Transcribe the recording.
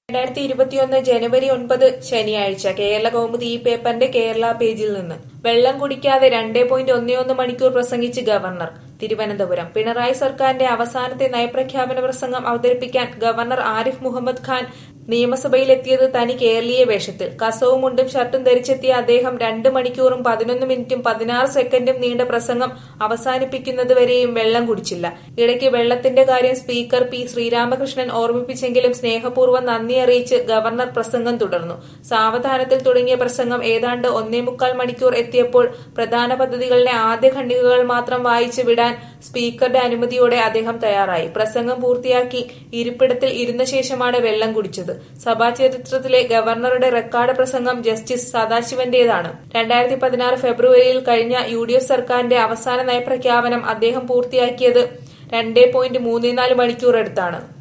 രണ്ടായിരത്തി ഇരുപത്തിയൊന്ന് ജനുവരി ഒൻപത് ശനിയാഴ്ച കേരള കൗമുദി ഈ പേപ്പറിന്റെ കേരള പേജിൽ നിന്ന് വെള്ളം കുടിക്കാതെ രണ്ടേ പോയിന്റ് ഒന്നേ ഒന്ന് മണിക്കൂർ പ്രസംഗിച്ച് ഗവർണർ തിരുവനന്തപുരം പിണറായി സർക്കാരിന്റെ അവസാനത്തെ നയപ്രഖ്യാപന പ്രസംഗം അവതരിപ്പിക്കാൻ ഗവർണർ ആരിഫ് മുഹമ്മദ് ഖാൻ നിയമസഭയിലെത്തിയത് തനി കേരളീയ വേഷത്തിൽ കസവും മുണ്ടും ഷർട്ടും ധരിച്ചെത്തിയ അദ്ദേഹം രണ്ട് മണിക്കൂറും പതിനൊന്ന് മിനിറ്റും പതിനാറ് സെക്കൻഡും നീണ്ട പ്രസംഗം അവസാനിപ്പിക്കുന്നതുവരെയും വെള്ളം കുടിച്ചില്ല ഇടയ്ക്ക് വെള്ളത്തിന്റെ കാര്യം സ്പീക്കർ പി ശ്രീരാമകൃഷ്ണൻ ഓർമ്മിപ്പിച്ചെങ്കിലും സ്നേഹപൂർവ്വം നന്ദി അറിയിച്ച് ഗവർണർ പ്രസംഗം തുടർന്നു സാവധാനത്തിൽ തുടങ്ങിയ പ്രസംഗം ഏതാണ്ട് ഒന്നേ മുക്കാൽ മണിക്കൂർ എത്തിയപ്പോൾ പ്രധാന പദ്ധതികളുടെ ആദ്യ ഖണ്ഡികകൾ മാത്രം വായിച്ചു വിടാൻ സ്പീക്കറുടെ അനുമതിയോടെ അദ്ദേഹം തയ്യാറായി പ്രസംഗം പൂർത്തിയാക്കി ഇരിപ്പിടത്തിൽ ഇരുന്ന ശേഷമാണ് വെള്ളം കുടിച്ചത് സഭാ ചരിത്രത്തിലെ ഗവർണറുടെ റെക്കോർഡ് പ്രസംഗം ജസ്റ്റിസ് സദാശിവന്റേതാണ് രണ്ടായിരത്തി പതിനാറ് ഫെബ്രുവരിയിൽ കഴിഞ്ഞ യു ഡി എഫ് സർക്കാരിന്റെ അവസാന നയപ്രഖ്യാപനം അദ്ദേഹം പൂർത്തിയാക്കിയത് രണ്ടേ പോയിന്റ് മൂന്നേനാല് മണിക്കൂർ എടുത്താണ്